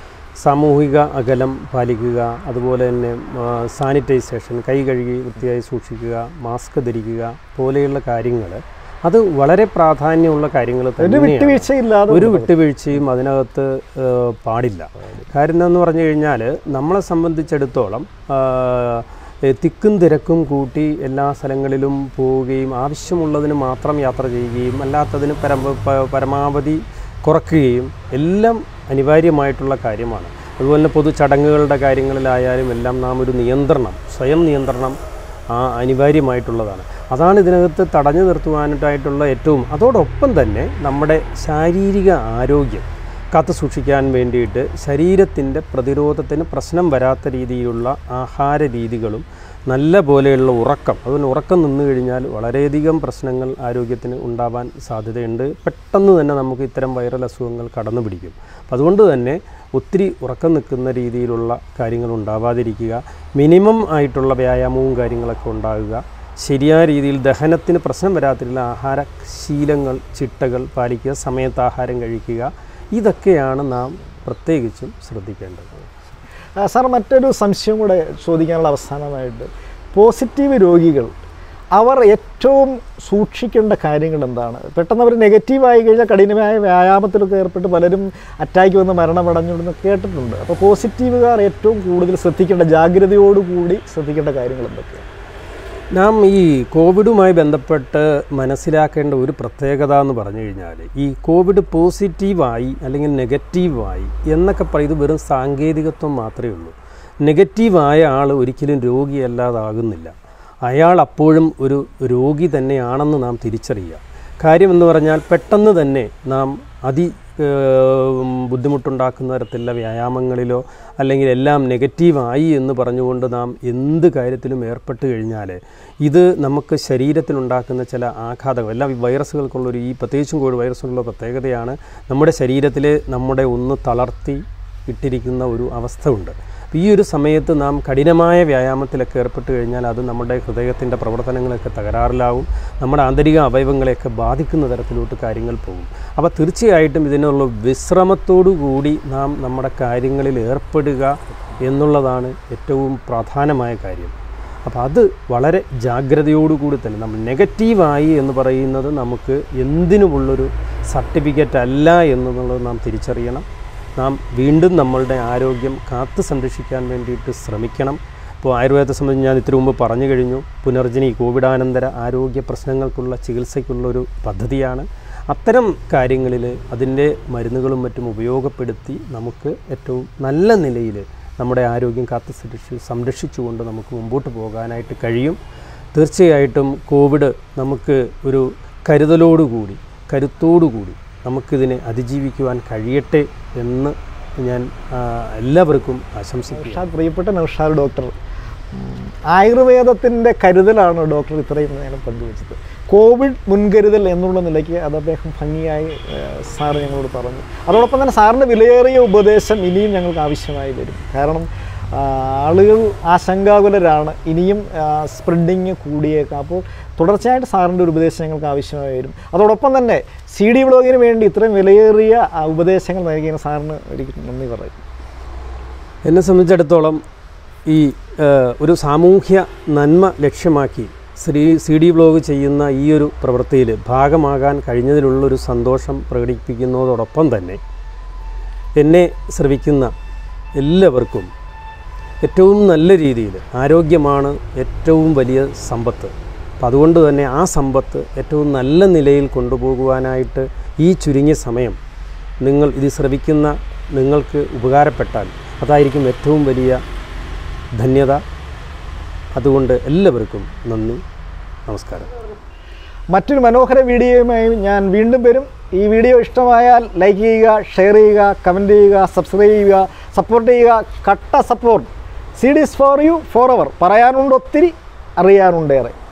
സാമൂഹിക അകലം പാലിക്കുക അതുപോലെ തന്നെ സാനിറ്റൈസേഷൻ കൈ കഴുകി വൃത്തിയായി സൂക്ഷിക്കുക മാസ്ക് ധരിക്കുക പോലെയുള്ള കാര്യങ്ങൾ അത് വളരെ പ്രാധാന്യമുള്ള കാര്യങ്ങൾ ഒരു തന്നെയാണ് വിട്ടുവീഴ്ചയില്ലാതെ ഒരു വിട്ടുവീഴ്ചയും അതിനകത്ത് ഏഹ്, പാടില്ല കാര്യം എന്ന് പറഞ്ഞു കഴിഞ്ഞാൽ നമ്മളെ സംബന്ധിച്ചിടത്തോളം ആഹ്, ഏഹ്, തിക്കും തിരക്കും കൂട്ടി എല്ലാ സ്ഥലങ്ങളിലും പോവുകയും ആവശ്യമുള്ളതിന് മാത്രം യാത്ര ചെയ്യുകയും അല്ലാത്തതിന് പരമ പ- പരമാവധി കുറയ്ക്കുകയും എല്ലാം അനിവാര്യമായിട്ടുള്ള കാര്യമാണ് അതുപോലെ തന്നെ പൊതു ചടങ്ങുകളുടെ കാര്യങ്ങളിലായാലും എല്ലാം നാം ഒരു നിയന്ത്രണം സ്വയം നിയന്ത്രണം ആ അനിവാര്യമായിട്ടുള്ളതാണ് അതാണ് ഇതിനകത്ത് തടഞ്ഞു നിർത്തുവാനായിട്ടുള്ള ഏറ്റവും അതോടൊപ്പം തന്നെ നമ്മുടെ ശാരീരിക ആരോഗ്യം കാത്തു സൂക്ഷിക്കാൻ വേണ്ടിയിട്ട് ശരീരത്തിൻ്റെ പ്രതിരോധത്തിന് പ്രശ്നം വരാത്ത രീതിയിലുള്ള ആഹാര രീതികളും നല്ല പോലെയുള്ള ഉറക്കം അതുപോലെ ഉറക്കം നിന്നു കഴിഞ്ഞാൽ വളരെയധികം പ്രശ്നങ്ങൾ ആരോഗ്യത്തിന് ഉണ്ടാവാൻ സാധ്യതയുണ്ട് പെട്ടെന്ന് തന്നെ നമുക്ക് ഇത്തരം വൈറൽ അസുഖങ്ങൾ കടന്നു പിടിക്കും അപ്പം അതുകൊണ്ട് തന്നെ ഒത്തിരി ഉറക്കം നിൽക്കുന്ന രീതിയിലുള്ള കാര്യങ്ങൾ ഉണ്ടാവാതിരിക്കുക മിനിമം ആയിട്ടുള്ള വ്യായാമവും കാര്യങ്ങളൊക്കെ ഉണ്ടാകുക ശരിയായ രീതിയിൽ ദഹനത്തിന് പ്രശ്നം വരാത്തില്ല ആഹാര ശീലങ്ങൾ ചിട്ടകൾ പാലിക്കുക സമയത്ത് ആഹാരം കഴിക്കുക ഇതൊക്കെയാണ് നാം പ്രത്യേകിച്ചും ശ്രദ്ധിക്കേണ്ടത് ആ, സാർ മറ്റൊരു സംശയം കൂടെ ചോദിക്കാനുള്ള അവസാനമായിട്ട് പോസിറ്റീവ് രോഗികൾ അവർ ഏറ്റവും സൂക്ഷിക്കേണ്ട കാര്യങ്ങൾ എന്താണ് പെട്ടെന്ന് അവർ നെഗറ്റീവായി കഴിഞ്ഞാൽ കഠിനമായ വ്യായാമത്തിലൊക്കെ ഏർപ്പെട്ട് പലരും അറ്റാക്ക് വന്ന് മരണമടഞ്ഞുണ്ടെന്ന് കേട്ടിട്ടുണ്ട് അപ്പോൾ പോസിറ്റീവുകാർ ഏറ്റവും കൂടുതൽ ശ്രദ്ധിക്കേണ്ട ജാഗ്രതയോടുകൂടി ശ്രദ്ധിക്കേണ്ട കാര്യങ്ങൾ എന്തൊക്കെയാണ് നാം ഈ കോവിഡുമായി ബന്ധപ്പെട്ട് മനസ്സിലാക്കേണ്ട ഒരു പ്രത്യേകത എന്ന് പറഞ്ഞു കഴിഞ്ഞാൽ ഈ കോവിഡ് പോസിറ്റീവായി അല്ലെങ്കിൽ നെഗറ്റീവായി എന്നൊക്കെ പറയും ഇത് വെറും സാങ്കേതികത്വം മാത്രമേ ഉള്ളൂ നെഗറ്റീവായ ആൾ ഒരിക്കലും രോഗിയല്ലാതാകുന്നില്ല അയാൾ അപ്പോഴും ഒരു രോഗി തന്നെയാണെന്ന് നാം തിരിച്ചറിയുക കാര്യം എന്ന് പറഞ്ഞാൽ പെട്ടെന്ന് തന്നെ നാം അതി ഏഹ്, ബുദ്ധിമുട്ടുണ്ടാക്കുന്ന തരത്തിലുള്ള വ്യായാമങ്ങളിലോ അല്ലെങ്കിൽ എല്ലാം നെഗറ്റീവായി എന്ന് പറഞ്ഞുകൊണ്ട് നാം എന്ത് കാര്യത്തിലും ഏർപ്പെട്ട് കഴിഞ്ഞാൽ ഇത് നമുക്ക് ശരീരത്തിലുണ്ടാക്കുന്ന ചില ആഘാതങ്ങൾ എല്ലാ വൈറസുകൾക്കുള്ളൊരു ഈ പ്രത്യേകിച്ചും കോവിഡ് വൈറസുകളുടെ പ്രത്യേകതയാണ് നമ്മുടെ ശരീരത്തിൽ നമ്മുടെ ഒന്ന് തളർത്തി ഇട്ടിരിക്കുന്ന ഒരു അവസ്ഥ ഉണ്ട് അപ്പോൾ ഈ ഒരു സമയത്ത് നാം കഠിനമായ വ്യായാമത്തിലൊക്കെ ഏർപ്പെട്ട് കഴിഞ്ഞാൽ അത് നമ്മുടെ ഹൃദയത്തിൻ്റെ പ്രവർത്തനങ്ങളൊക്കെ തകരാറിലാവും നമ്മുടെ ആന്തരിക അവയവങ്ങളെയൊക്കെ ബാധിക്കുന്ന തരത്തിലോട്ട് കാര്യങ്ങൾ പോകും അപ്പോൾ തീർച്ചയായിട്ടും ഇതിനുള്ള വിശ്രമത്തോടു കൂടി നാം നമ്മുടെ കാര്യങ്ങളിൽ ഏർപ്പെടുക എന്നുള്ളതാണ് ഏറ്റവും പ്രധാനമായ കാര്യം അപ്പോൾ അത് വളരെ ജാഗ്രതയോടുകൂടി തന്നെ നമ്മൾ നെഗറ്റീവായി എന്ന് പറയുന്നത് നമുക്ക് എന്തിനുമുള്ളൊരു സർട്ടിഫിക്കറ്റ് അല്ല എന്നുള്ളത് നാം തിരിച്ചറിയണം നാം വീണ്ടും നമ്മളുടെ ആരോഗ്യം കാത്തു സംരക്ഷിക്കാൻ വേണ്ടിയിട്ട് ശ്രമിക്കണം ഇപ്പോൾ ആയുർവേദത്തെ സംബന്ധിച്ച് ഞാൻ ഇത്തിരി മുമ്പ് പറഞ്ഞു കഴിഞ്ഞു പുനർജനി കോവിഡാനന്തര ആരോഗ്യ പ്രശ്നങ്ങൾക്കുള്ള ചികിത്സയ്ക്കുള്ള ഒരു പദ്ധതിയാണ് അത്തരം കാര്യങ്ങളിൽ അതിൻ്റെ മരുന്നുകളും മറ്റും ഉപയോഗപ്പെടുത്തി നമുക്ക് ഏറ്റവും നല്ല നിലയിൽ നമ്മുടെ ആരോഗ്യം കാത്തു സംരക്ഷി സംരക്ഷിച്ചുകൊണ്ട് നമുക്ക് മുമ്പോട്ട് പോകാനായിട്ട് കഴിയും തീർച്ചയായിട്ടും കോവിഡ് നമുക്ക് ഒരു കരുതലോടുകൂടി കരുത്തോടുകൂടി നമുക്കിതിനെ അതിജീവിക്കുവാൻ കഴിയട്ടെ എന്ന് ഞാൻ ആ, എല്ലാവർക്കും ആശംസിക്കുന്നു നൗഷാദ് പ്രിയപ്പെട്ട നൗഷാദ് ഡോക്ടർ ഉം, ആയുർവേദത്തിൻ്റെ കരുതലാണ് ഡോക്ടർ ഇത്രയും നേരം പങ്കുവച്ചത് കോവിഡ് മുൻകരുതൽ എന്നുള്ള നിലയ്ക്ക് അത് അദ്ദേഹം ഭംഗിയായി ഏഹ്, സാറ് ഞങ്ങളോട് പറഞ്ഞു അതോടൊപ്പം തന്നെ സാറിൻ്റെ വിലയേറിയ ഉപദേശം ഇനിയും ഞങ്ങൾക്ക് ആവശ്യമായി വരും കാരണം ആ, ആളുകൾ ആശങ്കാകുലരാണ് ഇനിയും സ്പ്രെഡിങ് കൂടിയേക്കാം അപ്പോൾ തുടർച്ചയായിട്ട് സാറിൻ്റെ ഒരു ഉപദേശം ഞങ്ങൾക്ക് ആവശ്യമായി വരും അതോടൊപ്പം തന്നെ സി ഡി ബ്ലോഗിന് വേണ്ടി ഇത്രയും വിലയേറിയ ആ, ഉപദേശങ്ങൾ നൽകിയ സാറിന് ഒരിക്കലും നന്ദി പറയും എന്നെ സംബന്ധിച്ചിടത്തോളം ഈ ഏഹ്, ഒരു സാമൂഹ്യ നന്മ ലക്ഷ്യമാക്കി ശ്രീ സി ഡി ബ്ലോഗ് ചെയ്യുന്ന ഈ ഒരു പ്രവൃത്തിയിൽ ഭാഗമാകാൻ കഴിഞ്ഞതിലുള്ളൊരു സന്തോഷം പ്രകടിപ്പിക്കുന്നതോടൊപ്പം തന്നെ എന്നെ ശ്രവിക്കുന്ന എല്ലാവർക്കും ഏറ്റവും നല്ല രീതിയിൽ ആരോഗ്യമാണ് ഏറ്റവും വലിയ സമ്പത്ത് അപ്പം അതുകൊണ്ട് തന്നെ ആ സമ്പത്ത് ഏറ്റവും നല്ല നിലയിൽ കൊണ്ടുപോകുവാനായിട്ട് ഈ ചുരുങ്ങിയ സമയം നിങ്ങൾ ഇത് ശ്രവിക്കുന്ന നിങ്ങൾക്ക് ഉപകാരപ്പെട്ടാൽ അതായിരിക്കും ഏറ്റവും വലിയ ധന്യത അതുകൊണ്ട് എല്ലാവർക്കും നന്ദി നമസ്കാരം മറ്റൊരു മനോഹര വീഡിയോയുമായി ഞാൻ വീണ്ടും വരും ഈ വീഡിയോ ഇഷ്ടമായാൽ ലൈക്ക് ചെയ്യുക ഷെയർ ചെയ്യുക കമൻറ്റ് ചെയ്യുക സബ്സ്ക്രൈബ് ചെയ്യുക സപ്പോർട്ട് ചെയ്യുക കട്ട support C dis for you for അവർ പറയാനുണ്ട് ഒത്തിരി അറിയാനുണ്ടേറെ